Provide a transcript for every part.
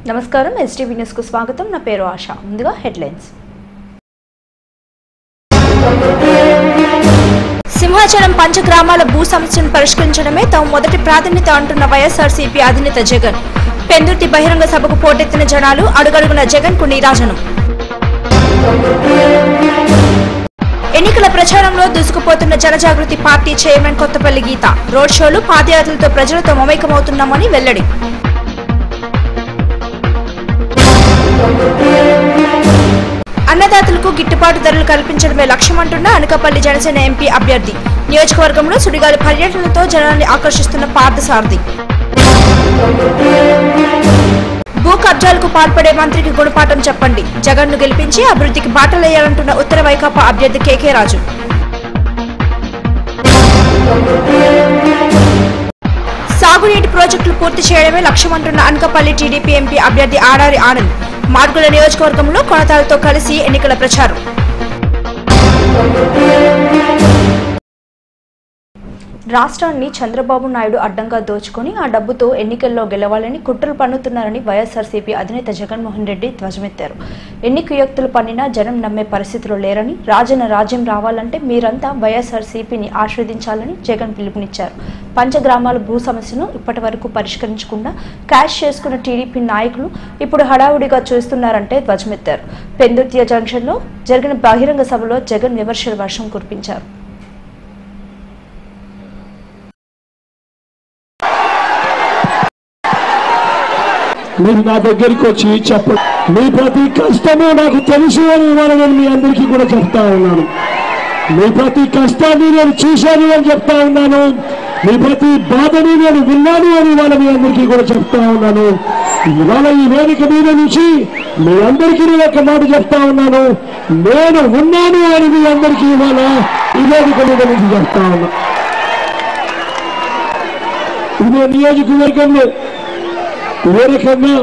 నమస్కారం STV news కు స్వాగతం నా పేరు ఆశ ముందుగా హెడ్లైన్స్ సింహాచలం పంచగ్రామాల భూ సమస్యను పరిష్కరించడమే తమ మొదటి ప్రాధాన్యత అంటున్న వైఎస్ఆర్సీపీ అధినేత జగన్ పెందుర్తి బహిరంగ సభకు పోటెత్తిన జనాలు అడుగడుగున జగన్ కు నీరాజనం ఎన్నికల ప్రచారంలో దూసుకుపోతున్న Janajagruti party chairman Kothapalli Geetha road షోలు పాదయాత్రలతో ప్రజలతో మమేకమవుతున్నామని వెల్లడి అన్నదాతలకు గిట్టుబాటు ధరలు కల్పించడమే లక్ష్యమంటున్న అనకాపల్లి జనసేన ఎంపీ అభ్యర్థి నియోజకవర్గంలో సుడిగాలి పర్యటనలతో జనాన్ని ఆకర్షిస్తున్న పార్థసారథి భూ కబ్జాలకు పాల్పడే మంత్రికి గుణపాఠం చెప్పండి జగన్ను గెలిపించి అభివృద్ధికి బాటలేయాలంటున్న ఉత్తర వైకాపా అభ్యర్థి కేకే రాజు సాగునీటి ప్రాజెక్టులు పూర్తి చేయడమే లక్ష్యమంటున్న అనకాపల్లి టీడీపీ ఎంపీ అభ్యర్థి ఆడారి ఆనంద్ మార్గుల నియోజకవర్గంలో కొనతాలతో కలిసి ఎన్నికల ప్రచారం రాష్ట్రాన్ని చంద్రబాబు నాయుడు అడ్డంగా దోచుకొని ఆ డబ్బుతో ఎన్నికల్లో గెలవాలని కుట్రలు పన్నుతున్నారని వైఎస్ఆర్సీపీ అధినేత జగన్మోహన్ రెడ్డి ధ్వజమెత్తారు ఎన్ని కుయుక్తులు పన్నినా జనం నమ్మే పరిస్థితిలో లేరని రాజన రాజ్యం రావాలంటే మీరంతా వైఎస్ఆర్సీపీని ఆశ్రవదించాలని జగన్ పిలుపునిచ్చారు పంచగ్రామాల భూ సమస్యను ఇప్పటి వరకు పరిష్కరించకుండా క్యాష్ చేసుకున్న టీడీపీ నాయకులు ఇప్పుడు హడావుడిగా చూస్తున్నారంటే ధ్వజమెత్తారు పెందుర్తియ జంక్షన్లో జరిగిన బహిరంగ సభలో జగన్ విమర్శల వర్షం కురిపించారు మీరు నా దగ్గరికి వచ్చి చెప్పండి మీ ప్రతి కష్టము నాకు తెలుసు అని ఇవాళ నేను మీ అందరికీ కూడా చెప్తా ఉన్నాను మీ ప్రతి కష్టాన్ని నేను చూశాను అని చెప్తా ఉన్నాను మీ ప్రతి బాధని నేను విన్నాను అని ఇవాళ మీ అందరికీ కూడా చెప్తా ఉన్నాను ఇవాళ ఈ వేదిక మీద నుంచి మీ అందరికీ నేను ఒక మాట చెప్తా ఉన్నాను నేను ఉన్నాను అని మీ అందరికీ ఇవాళ ఈ వేదిక మీద నుంచి చెప్తా ఉన్నా ఇదే నియోజకవర్గంలో ఏ రకంగా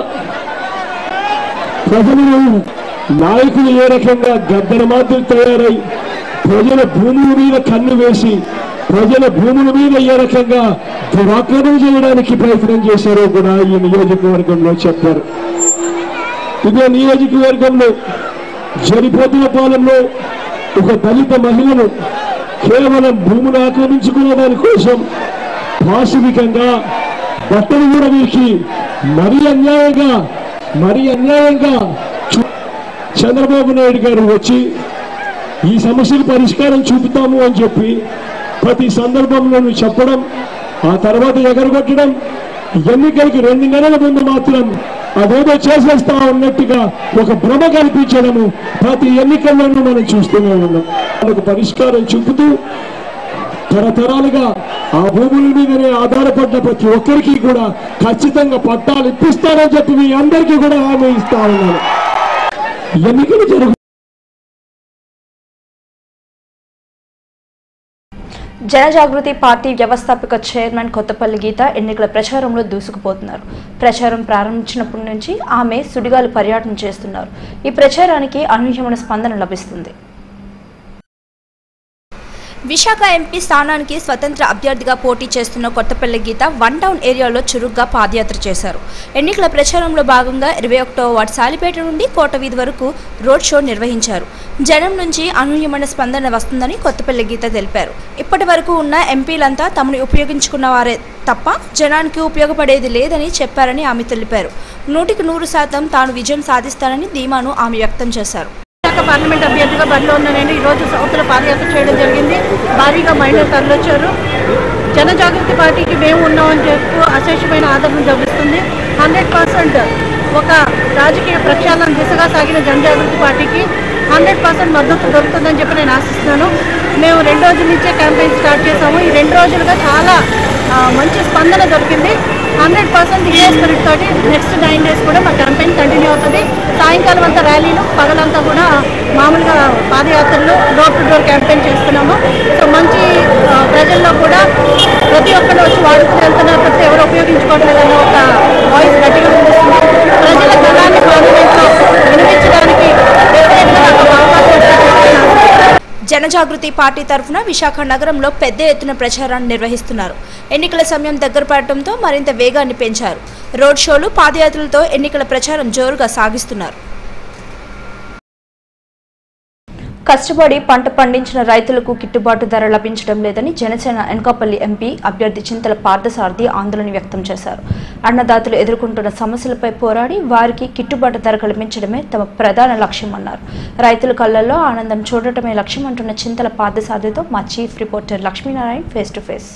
ప్రజలు నాయకులు ఏ రకంగా గద్దర మాత్రం తయారై ప్రజల భూముల మీద కన్ను వేసి ప్రజల భూముల మీద ఏ రకంగా దురాక్రమణ చేయడానికి ప్రయత్నం చేశారో కూడా ఈ నియోజకవర్గంలో చెప్పారు ఇదే నియోజకవర్గంలో జరిపోతున్న పాలనలో ఒక దళిత మహిళను కేవలం భూములు ఆక్రమించుకునే దాని కోసం పాశవికంగా బట్టలు కూడా వీరికి మరీ అన్యాయంగా మరీ అన్యాయంగా చూ- చంద్రబాబు నాయుడు గారు వచ్చి ఈ సమస్యకు పరిష్కారం చూపుతాము అని చెప్పి ప్రతి సందర్భంలోనూ చెప్పడం ఆ తర్వాత ఎగరగొట్టడం ఎన్నికలకి రెండు నెలల ముందు మాత్రం అదేదో చేసేస్తా ఉన్నట్టుగా ఒక భ్రమ కల్పించడము ప్రతి ఎన్నికల్లోనూ మనం చూస్తూనే ఉన్నాం వాళ్ళకు పరిష్కారం చూపుతూ తరతరాలుగా ఆ భూముల మీదనే ఆధారపడ్డ ప్రతి ఒక్కరికి కూడా ఖచ్చితంగా పట్టాలు ఇప్పిస్తానని చెప్పి మీ అందరికీ కూడా హామీ ఇస్తా ఉన్నాను ఎన్నికలు జరుగు జనజాగృతి పార్టీ వ్యవస్థాపక చైర్మన్ కొత్తపల్లి గీత ఎన్నికల ప్రచారంలో దూసుకుపోతున్నారు ప్రచారం ప్రారంభించినప్పటి నుంచి ఆమె సుడిగాలి పర్యటన చేస్తున్నారు ఈ ప్రచారానికి అనూహ్యమైన స్పందన లభిస్తుంది విశాఖ ఎంపీ స్థానానికి స్వతంత్ర అభ్యర్థిగా పోటీ చేస్తున్న కొత్తపల్లి గీత వన్ టౌన్ ఏరియాలో చురుగ్గా పాదయాత్ర చేశారు ఎన్నికల ప్రచారంలో భాగంగా ఇరవై ఒకటో వార్డు సాలిపేట నుండి కోట వీధి వరకు రోడ్ షో నిర్వహించారు జనం నుంచి అనూహ్యమైన స్పందన వస్తుందని కొత్తపల్లి గీత తెలిపారు ఇప్పటి వరకు ఉన్న ఎంపీలంతా తమను ఉపయోగించుకున్న వారే తప్ప జనానికి ఉపయోగపడేది లేదని చెప్పారని ఆమె తెలిపారు నూటికి నూరు శాతం తాను విజయం సాధిస్తానని ధీమాను ఆమె వ్యక్తం చేశారు విశాఖ పార్లమెంట్ అభ్యర్థిగా బరిలో ఉన్న నేను ఈరోజు సౌత్లో పాదయాత్ర చేయడం జరిగింది భారీగా మహిళలు తరలిచ్చారు జనజాగృతి పార్టీకి మేము ఉన్నామని చెప్తూ అశేషమైన ఆదరణ లభిస్తుంది హండ్రెడ్ పర్సెంట్ ఒక రాజకీయ ప్రక్షాళన దిశగా సాగిన జనజాగృతి పార్టీకి హండ్రెడ్ పర్సెంట్ మద్దతు దొరుకుతుందని చెప్పి నేను ఆశిస్తున్నాను మేము రెండు రోజుల నుంచే క్యాంపెయిన్ స్టార్ట్ చేసాము ఈ రెండు రోజులుగా చాలా ఆ, మంచి స్పందన దొరికింది హండ్రెడ్ పర్సెంట్ ఇదే స్పిరిట్ తోటి నెక్స్ట్ నైన్ డేస్ కూడా మా క్యాంపెయిన్ కంటిన్యూ అవుతుంది సాయంకాలం అంతా ర్యాలీలు పగలంతా కూడా మామూలుగా పాదయాత్రలు డోర్ టు డోర్ క్యాంపెయిన్ చేస్తున్నాము సో మంచి ఆ, ప్రజల్లో కూడా ప్రతి ఒక్కరు వచ్చి వాడుకుని వెళ్తున్నారు తప్పితే ఎవరు ఉపయోగించుకోవట్లేదన్న ఒక వాయిస్ గట్టిగా వినిపిస్తుంది ప్రజల గలాన్ని పార్లమెంట్లో వినిపించడానికి డెఫినెట్గా నాకు ఒక అవకాశం ఇస్తారని జనజాగృతి పార్టీ తరఫున విశాఖ నగరంలో పెద్ద ఎత్తున ప్రచారాన్ని నిర్వహిస్తున్నారు ఎన్నికల సమయం దగ్గర పడటంతో మరింత వేగాన్ని పెంచారు రోడ్ షోలు పాదయాత్రలతో ఎన్నికల ప్రచారం జోరుగా సాగిస్తున్నారు కష్టపడి పంట పండించిన రైతులకు గిట్టుబాటు ధర లభించడం లేదని జనసేన ఎనకాపల్లి ఎంపీ అభ్యర్థి చింతల పార్థసారథి ఆందోళన వ్యక్తం చేశారు అన్నదాతలు ఎదుర్కొంటున్న సమస్యలపై పోరాడి వారికి గిట్టుబాటు ధర కల్పించడమే తమ ప్రధాన లక్ష్యమన్నారు రైతుల కళ్ళల్లో ఆనందం చూడటమే లక్ష్యం అంటున్న చింతల పార్థసారథితో మా chief reporter Lakshminarayana face to face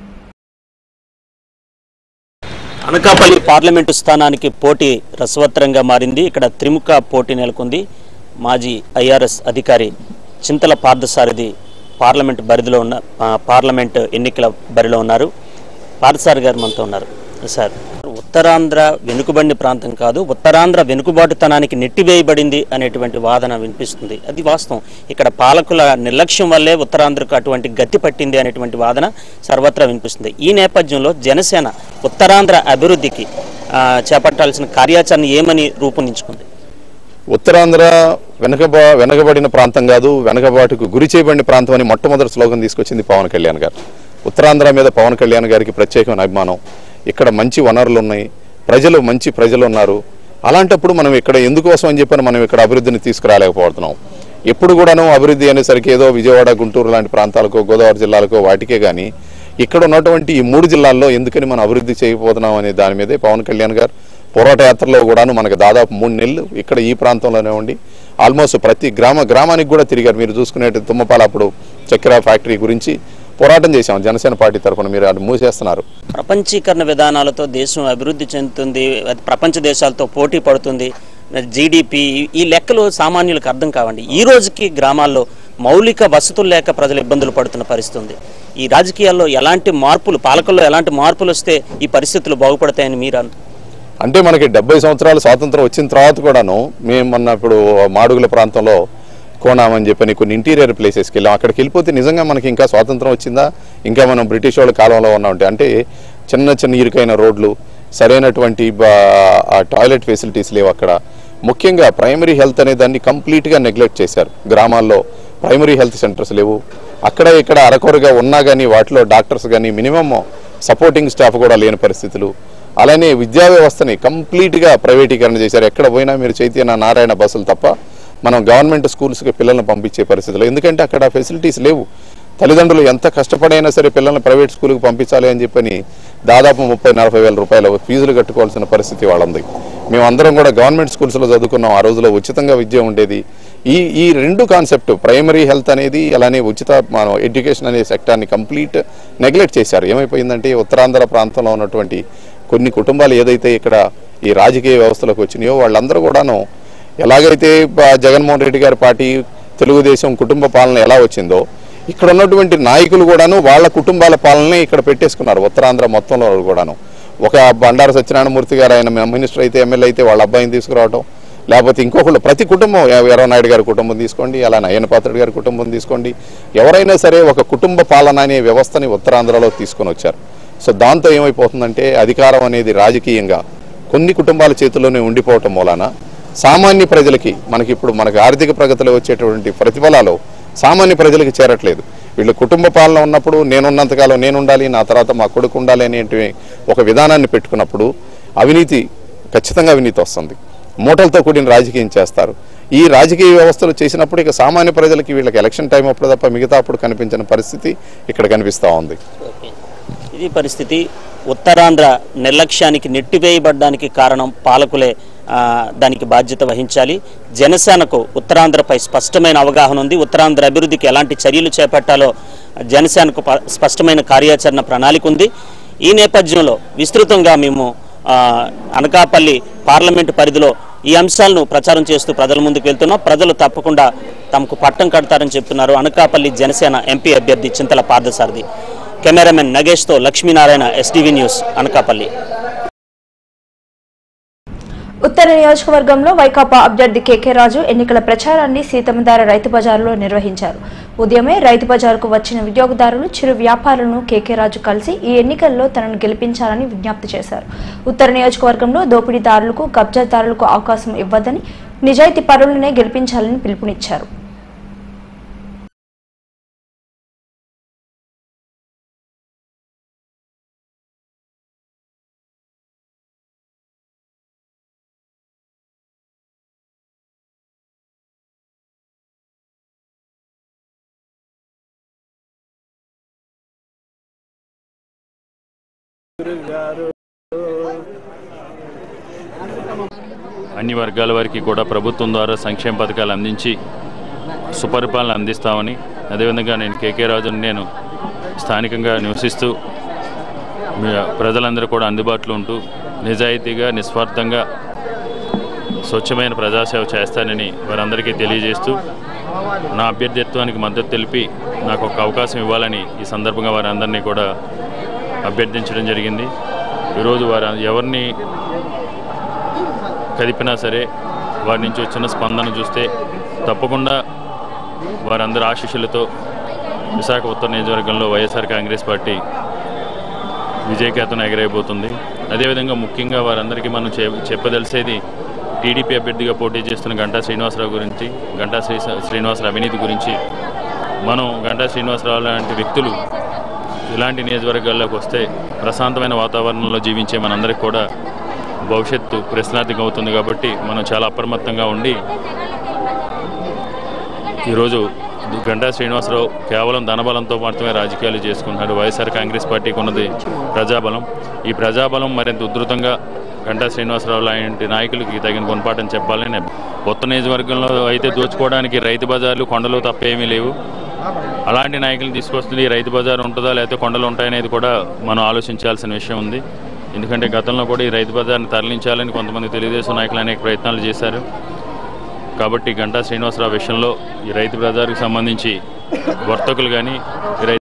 Anakapalli parliament స్థానానికి పోటీ రసవత్తరంగా మారింది ఇక్కడ త్రిముఖ పోటీ నెలకొంది మాజీ ఐఆర్ఎస్ అధికారి చింతల పార్థసారథి పార్లమెంట్ బరిలో ఉన్న ఆ, పార్లమెంట్ ఎన్నికల బరిలో ఉన్నారు పార్థసారి గారు మనతో ఉన్నారు సార్ ఉత్తరాంధ్ర వెనుకబడిన ప్రాంతం కాదు ఉత్తరాంధ్ర వెనుకబాటుతనానికి నెట్టివేయబడింది అనేటువంటి వాదన వినిపిస్తుంది అది వాస్తవం ఇక్కడ పాలకుల నిర్లక్ష్యం వల్లే ఉత్తరాంధ్రకు అటువంటి గతి పట్టింది అనేటువంటి వాదన సర్వత్రా వినిపిస్తుంది ఈ నేపథ్యంలో జనసేన ఉత్తరాంధ్ర అభివృద్ధికి ఆ, చేపట్టాల్సిన కార్యాచరణ ఏమని రూపొందించుకుంది ఉత్తరాంధ్ర వెనకబా వెనకబడిన ప్రాంతం కాదు వెనకబాటుకు గురి చేయబడిన ప్రాంతం అని మొట్టమొదటి స్లోగన్ తీసుకొచ్చింది పవన్ కళ్యాణ్ గారు ఉత్తరాంధ్ర మీద పవన్ కళ్యాణ్ గారికి ప్రత్యేకమైన అభిమానం ఇక్కడ మంచి వనరులు ఉన్నాయి ప్రజలు మంచి ప్రజలు ఉన్నారు అలాంటప్పుడు మనం ఇక్కడ ఎందుకోసం అని చెప్పని మనం ఇక్కడ అభివృద్ధిని తీసుకురాలేకపోతున్నాం ఎప్పుడు కూడాను అభివృద్ధి అనేసరికి ఏదో విజయవాడ గుంటూరు లాంటి ప్రాంతాలకో గోదావరి జిల్లాలకో వాటికే కానీ ఇక్కడ ఉన్నటువంటి ఈ మూడు జిల్లాల్లో ఎందుకని మనం అభివృద్ధి చేయకపోతున్నాం అనే దాని మీదే పవన్ కళ్యాణ్ గారు పోరాట యాత్రలో కూడాను మనకు దాదాపు మూడు నెలలు ఇక్కడ ఈ ప్రాంతంలోనే ఉండి ఆల్మోస్ట్ ప్రతి గ్రామ గ్రామానికి కూడా తిరిగారు మీరు చూసుకునేట్టు తుమ్మపాల అప్పుడు చక్కెర ఫ్యాక్టరీ గురించి పోరాటం చేశాం జనసేన పార్టీ తరఫున మీరు అది మూసేస్తున్నారు ప్రపంచీకరణ విధానాలతో దేశం అభివృద్ధి చెందుతుంది అది ప్రపంచ దేశాలతో పోటీ పడుతుంది జీడిపి ఈ లెక్కలు సామాన్యులకు అర్థం కావండి ఈ రోజుకి గ్రామాల్లో మౌలిక వసతులు లేక ప్రజలు ఇబ్బందులు పడుతున్న పరిస్థితి ఉంది ఈ రాజకీయాల్లో ఎలాంటి మార్పులు పాలకుల్లో ఎలాంటి మార్పులు వస్తే ఈ పరిస్థితులు బాగుపడతాయని మీరు అన్- అంటే మనకి డెబ్బై సంవత్సరాలు స్వాతంత్రం వచ్చిన తర్వాత కూడాను మేము మొన్న ఇప్పుడు మాడుగుల ప్రాంతంలో కోనాం అని చెప్పని కొన్ని ఇంటీరియర్ ప్లేసెస్కి వెళ్ళాం అక్కడికి వెళ్ళిపోతే నిజంగా మనకి ఇంకా స్వాతంత్రం వచ్చిందా ఇంకా మనం బ్రిటిష్ వాళ్ళ కాలంలో ఉన్నామంటే అంటే చిన్న చిన్న ఇరుకైన రోడ్లు సరైనటువంటి బా- ఆ టాయిలెట్ ఫెసిలిటీస్ లేవు అక్కడ ముఖ్యంగా ప్రైమరీ హెల్త్ అనే దాన్ని కంప్లీట్గా నెగ్లెక్ట్ చేశారు గ్రామాల్లో ప్రైమరీ హెల్త్ సెంటర్స్ లేవు అక్కడ ఇక్కడ అరకొరగా ఉన్నా కానీ వాటిలో డాక్టర్స్ కానీ మినిమం సపోర్టింగ్ స్టాఫ్ కూడా లేని పరిస్థితులు అలానే విద్యా వ్యవస్థని కంప్లీట్గా ప్రైవేటీకరణ చేశారు ఎక్కడ పోయినా మీరు చైతన్య నారాయణ బస్సులు తప్ప మనం గవర్నమెంట్ స్కూల్స్కి పిల్లల్ని పంపించే పరిస్థితులు ఎందుకంటే అక్కడ ఫెసిలిటీస్ లేవు తల్లిదండ్రులు ఎంత కష్టపడైనా సరే పిల్లల్ని ప్రైవేట్ స్కూల్కి పంపించాలి అని చెప్పని దాదాపు ముప్పై నలభై వేల రూపాయల ఫీజులు కట్టుకోవాల్సిన పరిస్థితి వాళ్ళంది మేమందరం కూడా గవర్నమెంట్ స్కూల్స్లో చదువుకున్నాం ఆ రోజులో ఉచితంగా విద్య ఉండేది ఈ ఈ రెండు కాన్సెప్ట్ ప్రైమరీ హెల్త్ అనేది అలానే ఉచిత మనం ఎడ్యుకేషన్ అనే సెక్టార్ని కంప్లీట్ నెగ్లెక్ట్ చేశారు ఏమైపోయిందంటే ఉత్తరాంధ్ర ప్రాంతంలో ఉన్నటువంటి కొన్ని కుటుంబాలు ఏదైతే ఇక్కడ ఈ రాజకీయ వ్యవస్థలోకి వచ్చినాయో వాళ్ళందరూ కూడాను ఎలాగైతే ప- జగన్మోహన్ రెడ్డి గారి పార్టీ తెలుగుదేశం కుటుంబ పాలన ఎలా వచ్చిందో ఇక్కడ ఉన్నటువంటి నాయకులు కూడాను వాళ్ళ కుటుంబాల పాలనని ఇక్కడ పెట్టేసుకున్నారు ఉత్తరాంధ్ర మొత్తంలో కూడాను ఒక బండారు సత్యనారాయణమూర్తి గారు ఆయన మినిస్టర్ అయితే ఎమ్మెల్యే అయితే వాళ్ళ అబ్బాయిని తీసుకురావడం లేకపోతే ఇంకొకళ్ళు ప్రతి కుటుంబం ఎర్ర నాయుడు గారి కుటుంబం తీసుకోండి అలా అయ్యన పాత్రుడు గారి కుటుంబం తీసుకోండి ఎవరైనా సరే ఒక కుటుంబ పాలన అనే వ్యవస్థని ఉత్తరాంధ్రలో తీసుకొని వచ్చారు సో దాంతో ఏమైపోతుందంటే అధికారం అనేది రాజకీయంగా కొన్ని కుటుంబాల చేతుల్లోనే ఉండిపోవటం మూలాన సామాన్య ప్రజలకి మనకి ఇప్పుడు మనకి ఆర్థిక ప్రగతిలో వచ్చేటువంటి ప్రతిఫలాలు సామాన్య ప్రజలకి చేరట్లేదు వీళ్ళు కుటుంబ పాలన ఉన్నప్పుడు నేనున్నంతకాలం నేను ఉండాలి నా తర్వాత మా కొడుకు ఉండాలి అనేటి ఒక విధానాన్ని పెట్టుకున్నప్పుడు అవినీతి ఖచ్చితంగా అవినీతి వస్తుంది మూటలతో కూడిన రాజకీయం చేస్తారు ఈ రాజకీయ వ్యవస్థలు చేసినప్పుడు ఇక సామాన్య ప్రజలకి వీళ్ళకి ఎలక్షన్ టైం అప్పుడు తప్ప మిగతా అప్పుడు కనిపించిన పరిస్థితి ఇక్కడ కనిపిస్తూ ఉంది ఇది పరిస్థితి ఉత్తరాంధ్ర నిర్లక్ష్యానికి నెట్టివేయబడ్డానికి కారణం పాలకులే ఆ, దానికి బాధ్యత వహించాలి జనసేనకు ఉత్తరాంధ్రపై స్పష్టమైన అవగాహన ఉంది ఉత్తరాంధ్ర అభివృద్ధికి ఎలాంటి చర్యలు చేపట్టాలో జనసేనకు ప- స్పష్టమైన కార్యాచరణ ప్రణాళిక ఉంది ఈ నేపథ్యంలో విస్తృతంగా మేము ఆ, అనకాపల్లి పార్లమెంటు పరిధిలో ఈ అంశాలను ప్రచారం చేస్తూ ప్రజల ముందుకు వెళ్తున్నాం ప్రజలు తప్పకుండా తమకు పట్టం కడతారని చెప్తున్నారు అనకాపల్లి జనసేన ఎంపీ అభ్యర్థి చింతల పార్థసారథి కెమెరామెన్ నగేష్తో లక్ష్మీనారాయణ ఎస్టీవీ న్యూస్ అనకాపల్లి ఉత్తర నియోజకవర్గంలో వైకాపా అభ్యర్థి కేకే రాజు ఎన్నికల ప్రచారాన్ని సీతమ్మధార రైతు బజారులో నిర్వహించారు ఉదయమే రైతు బజారుకు వచ్చిన వినియోగదారులు చిరు వ్యాపారులను కేకే రాజు కలిసి ఈ ఎన్నికల్లో తనను గెలిపించాలని విజ్ఞప్తి చేశారు ఉత్తర నియోజకవర్గంలో దోపిడీదారులకు కబ్జాదారులకు అవకాశం ఇవ్వదని నిజాయితీ పరులనే గెలిపించాలని పిలుపునిచ్చారు అన్ని వర్గాల వారికి కూడా ప్రభుత్వం ద్వారా సంక్షేమ పథకాలు అందించి సుపరిపాలన అందిస్తామని అదేవిధంగా నేను కేకే రాజుని నేను స్థానికంగా నివసిస్తూ మీ ప్రజలందరూ కూడా అందుబాటులో ఉంటూ నిజాయితీగా నిస్వార్థంగా స్వచ్ఛమైన ప్రజాసేవ చేస్తానని వారందరికీ తెలియజేస్తూ నా అభ్యర్థిత్వానికి మద్దతు తెలిపి నాకు ఒక అవకాశం ఇవ్వాలని ఈ సందర్భంగా వారందరినీ కూడా అభ్యర్థించడం జరిగింది ఈరోజు వారు ఎవరిని కదిపినా సరే వారి నుంచి వచ్చిన స్పందన చూస్తే తప్పకుండా వారందరి ఆశీస్సులతో విశాఖ ఉత్తర నియోజకవర్గంలో వైఎస్ఆర్ కాంగ్రెస్ పార్టీ విజయకేతనం ఎగరైపోతుంది అదేవిధంగా ముఖ్యంగా వారందరికీ మనం చె చెప్పదలిసేది టీడీపీ అభ్యర్థిగా పోటీ చేస్తున్న గంటా శ్రీనివాసరావు గురించి గంటా శ్రీ శ్రీనివాసరావు అవినీతి గురించి మనం గంటా శ్రీనివాసరావు లాంటి వ్యక్తులు ఇలాంటి నియోజకవర్గాల్లోకి వస్తే ప్రశాంతమైన వాతావరణంలో జీవించే మనందరికి కూడా భవిష్యత్తు ప్రశ్నార్థకం అవుతుంది కాబట్టి మనం చాలా అప్రమత్తంగా ఉండి ఈరోజు గంటా శ్రీనివాసరావు కేవలం ధనబలంతో మాత్రమే రాజకీయాలు చేసుకుంటున్నాడు వైఎస్ఆర్ కాంగ్రెస్ పార్టీకి ఉన్నది ప్రజాబలం ఈ ప్రజాబలం మరింత ఉధృతంగా గంటా శ్రీనివాసరావు లాంటి నాయకులకి తగిన గుణపాఠం చెప్పాలని కొత్త నియోజకవర్గంలో అయితే దోచుకోవడానికి రైతు బజార్లు కొండలు తప్ప ఏమీ లేవు అలాంటి నాయకులు తీసుకొస్తుంది ఈ రైతు బజార్ ఉంటుందా లేకపోతే కొండలు ఉంటాయనేది కూడా మనం ఆలోచించాల్సిన విషయం ఉంది ఎందుకంటే గతంలో కూడా ఈ రైతు బజార్ని తరలించాలని కొంతమంది తెలుగుదేశం నాయకులు అనేక ప్రయత్నాలు చేశారు కాబట్టి గంటా శ్రీనివాసరావు విషయంలో ఈ రైతు బజార్కి సంబంధించి వర్తకులు కానీ ఈ రైతు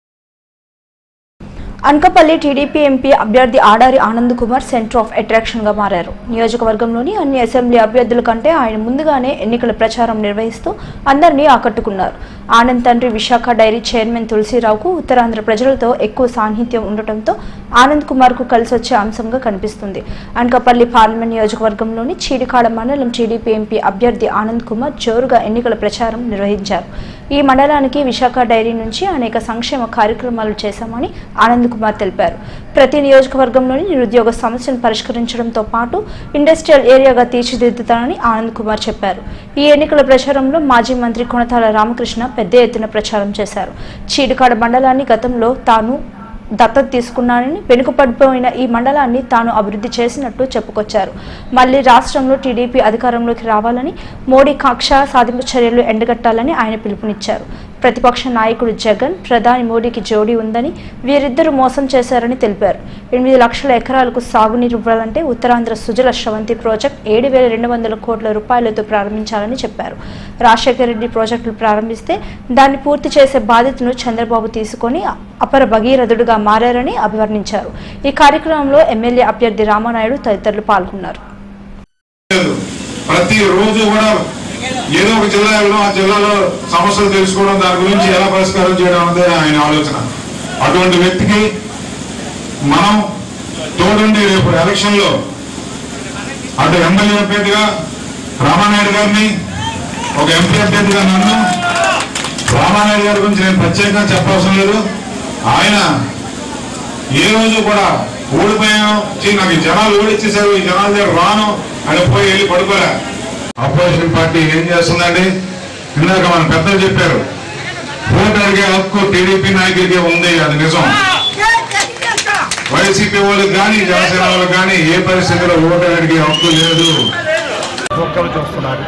అనకపల్లి టీడీపీ ఎంపీ అభ్యర్థి Adari Anand Kumar centre of attraction గా మారారు నియోజకవర్గంలోని అన్ని అసెంబ్లీ అభ్యర్థుల కంటే ఆయన ముందుగానే ఎన్నికల ప్రచారం నిర్వహిస్తూ అందరినీ ఆకట్టుకున్నారు ఆనంద్ తండ్రి విశాఖ డైరీ చైర్మన్ తులసిరావుకు ఉత్తరాంధ్ర ప్రజలతో ఎక్కువ సాన్నిహిత్యం ఉండటంతో ఆనంద్ కుమార్ కు కలిసి వచ్చే అంశంగా కనిపిస్తుంది అనకాపల్లి పార్లమెంట్ నియోజకవర్గంలోని చీడికాడ మండలం టీడీపీ ఎంపీ అభ్యర్థి ఆనంద్ కుమార్ జోరుగా ఎన్నికల ప్రచారం నిర్వహించారు ఈ మండలానికి విశాఖ డైరీ నుంచి అనేక సంక్షేమ కార్యక్రమాలు చేశామని ఆనంద్ కుమార్ తెలిపారు ప్రతి నియోజకవర్గంలోని నిరుద్యోగ సమస్యను పరిష్కరించడంతో పాటు ఇండస్ట్రియల్ ఏరియాగా తీర్చిదిద్దుతానని ఆనంద్ కుమార్ చెప్పారు ఈ ఎన్నికల ప్రచారంలో మాజీ మంత్రి కొనతాల రామకృష్ణ పెద్ద ఎత్తున ప్రచారం చేశారు చీడికాడ మండలాన్ని గతంలో తాను దత్తత తీసుకున్నానని వెనుకపడిపోయిన ఈ మండలాన్ని తాను అభివృద్ధి చేసినట్టు చెప్పుకొచ్చారు మళ్లీ రాష్ట్రంలో టీడీపీ అధికారంలోకి రావాలని మోడీ కక్ష సాధింపు చర్యలు ఎండగట్టాలని ఆయన పిలుపునిచ్చారు ప్రతిపక్ష నాయకుడు జగన్ ప్రధాని మోడీకి జోడీ ఉందని వీరిద్దరూ మోసం చేశారని తెలిపారు ఎనిమిది లక్షల ఎకరాలకు సాగునీరు ఇవ్వాలంటే ఉత్తరాంధ్ర సుజల శ్రవంతి ప్రాజెక్ట్ ఏడు వేల రెండు వందల కోట్ల రూపాయలతో ప్రారంభించాలని చెప్పారు రాజశేఖర రెడ్డి ప్రాజెక్టులు ప్రారంభిస్తే దాన్ని పూర్తి చేసే బాధ్యతను చంద్రబాబు తీసుకొని అపర భగీరథుడుగా మారారని అభివర్ణించారు ఈ కార్యక్రమంలో ఎమ్మెల్యే అభ్యర్థి రామానాయుడు తదితరులు పాల్గొన్నారు ప్రతి రోజు కూడా ఏదో ఒక జిల్లా వెళ్ళడం ఆ జిల్లాలో సమస్యలు తెలుసుకోవడం దాని గురించి ఎలా పరిష్కారం చేయడం అనేది ఆయన ఆలోచన అటువంటి వ్యక్తికి మనం తోడుండి రేపు ఎలక్షన్ లో అటు ఎమ్మెల్యే అభ్యర్థిగా రామానాయుడు గారిని ఒక ఎంపీ అభ్యర్థిగా నన్ను రామానాయుడు గారి గురించి నేను ప్రత్యేకంగా చెప్పవసరం లేదు ఆయన ఏ రోజు కూడా ఓడిపోయాను చీ, నాకు ఈ జనాలు ఓడిచ్చేసారు ఈ జనాల దగ్గర రాను అని పోయి వెళ్ళి పడుకోలే అపోజిషన్ పార్టీ ఏం చేస్తుందండి ఇందాక మన పెద్దలు చెప్పారు ఓటు అడిగే హక్కు టీడీపీ నాయకుడికి ఉంది అది నిజం వైసీపీ వాళ్ళకి కానీ జనసేన వాళ్ళకి కానీ ఏ పరిస్థితిలో ఓటు అడిగే హక్కు లేదు ఒక్కరు చూస్తున్నారు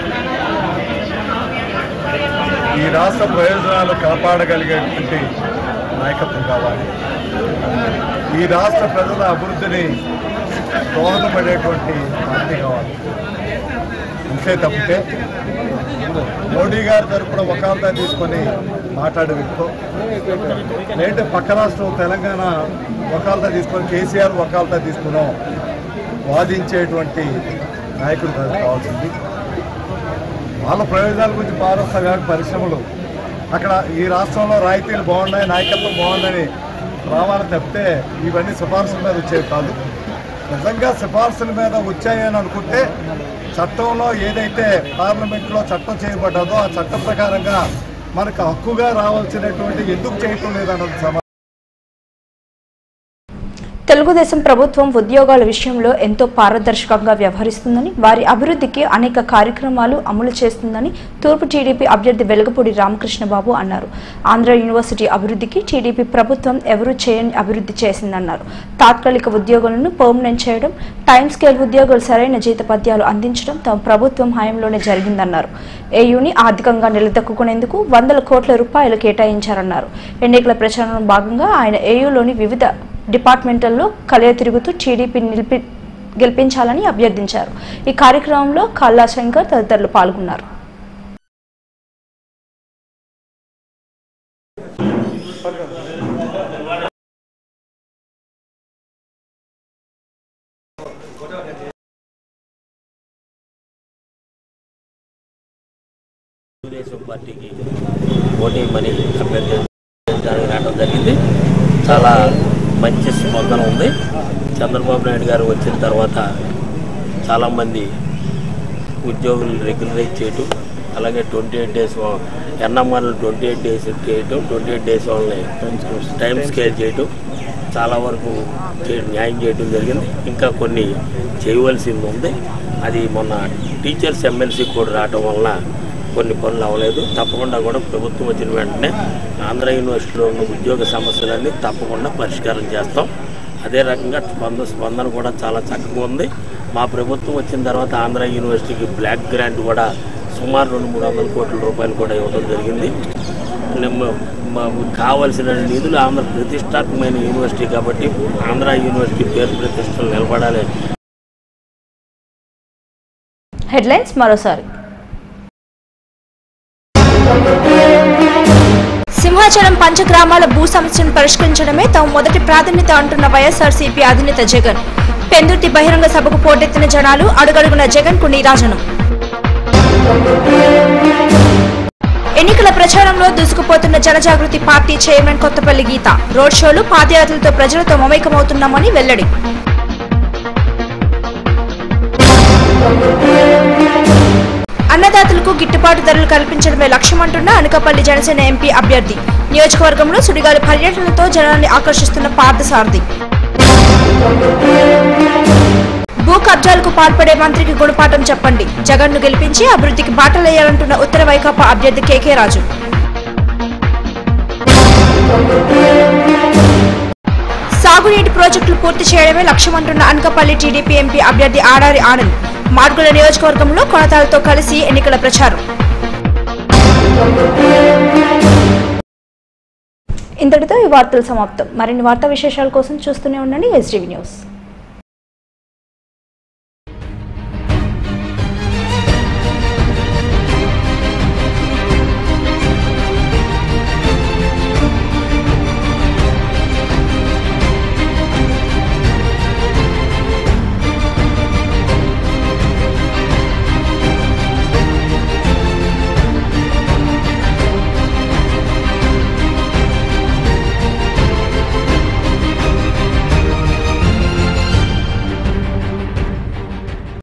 ఈ రాష్ట్ర ప్రయోజనాలు కాపాడగలిగేటువంటి నాయకత్వం కావాలి ఈ రాష్ట్ర ప్రజల అభివృద్ధిని దోహదపడేటువంటి పార్టీ కావాలి అంతే తప్పితే మోడీ గారి తరపున వకాల్తా తీసుకొని మాట్లాడే వ్యక్తితో లేదంటే పక్క రాష్ట్రం తెలంగాణ వకాల్తా తీసుకొని కేసీఆర్ వకాల్తా తీసుకున్నాం వాదించేటువంటి నాయకుడు కాదు కావాల్సింది వాళ్ళ ప్రయోజనాల గురించి పారొస్తాయి కాబట్టి పరిశ్రమలు అక్కడ ఈ రాష్ట్రంలో రాయితీలు బాగున్నాయి నాయకత్వం బాగుందని రావాలని తప్పితే ఇవన్నీ సిఫార్సుల మీద వచ్చేవి కాదు నిజంగా సిఫార్సుల మీద వచ్చాయని అనుకుంటే చట్టంలో ఏదైతే పార్లమెంట్లో చట్టం చేయబడ్డదో ఆ చట్టం ప్రకారంగా మనకు హక్కుగా రావాల్సినటువంటి ఎందుకు చేయటం లేదన్నది సమా తెలుగుదేశం ప్రభుత్వం ఉద్యోగాల విషయంలో ఎంతో పారదర్శకంగా వ్యవహరిస్తుందని వారి అభివృద్ధికి అనేక కార్యక్రమాలు అమలు చేస్తుందని తూర్పు టీడీపీ అభ్యర్థి వెలగపూడి రామకృష్ణబాబు అన్నారు ఆంధ్ర యూనివర్సిటీ అభివృద్ధికి టీడీపీ ప్రభుత్వం ఎవరూ చేయని అభివృద్ధి చేసిందన్నారు తాత్కాలిక ఉద్యోగులను పర్మనెంట్ చేయడం టైం స్కేల్ ఉద్యోగులు సరైన జీతపద్యాలు అందించడం తమ ప్రభుత్వం హయాంలోనే జరిగిందన్నారు ఏయూని ఆర్థికంగా నిలదొక్కునేందుకు వందల కోట్ల రూపాయలు కేటాయించారన్నారు ఎన్నికల ప్రచారంలో భాగంగా ఆయన ఏయూలోని వివిధ డిపార్ట్మెంట్లలో కలియ తిరుగుతూ టీడీపీ నిలిపి గెలిపించాలని అభ్యర్థించారు ఈ కార్యక్రమంలో కల్లా శంకర్ తదితరులు పాల్గొన్నారు తెలుగుదేశం పార్టీకి పోటీ మనీ అభ్యర్థి రావడం జరిగింది చాలా మంచి స్పందన ఉంది చంద్రబాబు నాయుడు గారు వచ్చిన తర్వాత చాలామంది ఉద్యోగులు రెగ్యులరైజ్ చేయటం అలాగే twenty eight days NMR twenty eight days చేయటం ట్వంటీ ఎయిట్ డేస్ వాళ్ళని టైం స్కేల్ చేయటం చాలా వరకు చే- న్యాయం చేయటం జరిగింది ఇంకా కొన్ని చేయవలసింది ఉంది అది మొన్న టీచర్స్ ఎమ్మెల్సీ కూడా రావటం వలన కొన్ని పనులు అవ్వలేదు తప్పకుండా కూడా ప్రభుత్వం వచ్చిన వెంటనే ఆంధ్ర యూనివర్సిటీలో ఉన్న ఉద్యోగ సమస్యలన్నీ తప్పకుండా పరిష్కారం చేస్తాం అదే రకంగా స్పంద స్పందన కూడా చాలా చక్కగా ఉంది మా ప్రభుత్వం వచ్చిన తర్వాత ఆంధ్ర యూనివర్సిటీకి బ్లాక్ గ్రాంట్ కూడా సుమారు రెండు మూడు వందల కోట్ల రూపాయలు కూడా ఇవ్వడం జరిగింది నిమ్మ- మ- కావలసిన నిధులు ఆంధ్ర ప్రతిష్టాత్మకమైన యూనివర్సిటీ కాబట్టి ఆంధ్ర యూనివర్సిటీ పేరు ప్రతిష్టలు నిలబడాలి హెడ్లైన్స్ మరోసారి సింహాచలం పంచగ్రామాల భూ సమస్యను పరిష్కరించడమే తమ మొదటి ప్రాధాన్యత అంటున్న వైఎస్ఆర్సీపీ అధినేత జగన్ పెందుర్తి బహిరంగ సభకు పోటెత్తిన జనాలు అడుగడుగున జగన్ కు నీరాజనం ఎన్నికల ప్రచారంలో దూసుకుపోతున్న Janajagruti party chairman Kothapalli Geetha road షోలు పాదయాత్రలతో ప్రజలతో మమేకమవుతున్నామని వెల్లడి అన్నదాతలకు గిట్టుబాటు ధరలు కల్పించడమే లక్ష్యమంటున్న అనకాపల్లి జనసేన ఎంపీ అభ్యర్థి నియోజకవర్గంలో సుడిగాలి పర్యటనలతో జనాన్ని ఆకర్షిస్తున్న పార్థసారథి భూ కబ్జాలకు పాల్పడే మంత్రికి గుణపాఠం చెప్పండి జగన్ను గెలిపించి అభివృద్ధికి బాటలేయాలంటున్న ఉత్తర వైకాపా అభ్యర్థి కేకే రాజు సాగునీటి ప్రాజెక్టులు పూర్తి చేయడమే లక్ష్యమంటున్న అనకాపల్లి టీడీపీ ఎంపీ అభ్యర్థి ఆడారి ఆనంద్ మార్గుల నియోజకవర్గంలో కొనతాలతో కలిసి ఎన్నికల ప్రచారం ఇంతటితో ఈ వార్తలు సమాప్తం మరిన్ని వార్తా విశేషాల కోసం చూస్తూనే ఉండండి ఎస్డీవీ న్యూస్